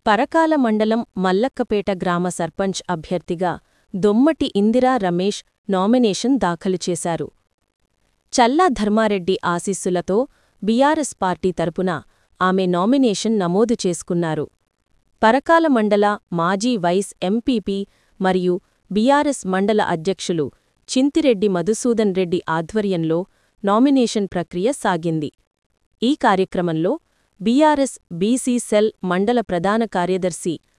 పరకాల మండలం మల్లక్కపేట గ్రామ సర్పంచ్ అభ్యర్థిగా దొమ్మటి ఇందిరా రమేష్ నామినేషన్ దాఖలు చేశారు చల్లా ధర్మారెడ్డి ఆశీస్సులతో బీఆర్ఎస్ పార్టీ తరపున ఆమె నామినేషన్ నమోదు చేసుకున్నారు పరకాల మండల మాజీ వైస్ ఎంపీపీ మరియు బీఆర్ఎస్ మండల అధ్యక్షులు చింతిరెడ్డి మధుసూదన్ రెడ్డి ఆధ్వర్యంలో నామినేషన్ ప్రక్రియ సాగింది ఈ కార్యక్రమంలో బీఆర్ఎస్ బీసీ సెల్ మండల ప్రధాన కార్యదర్శి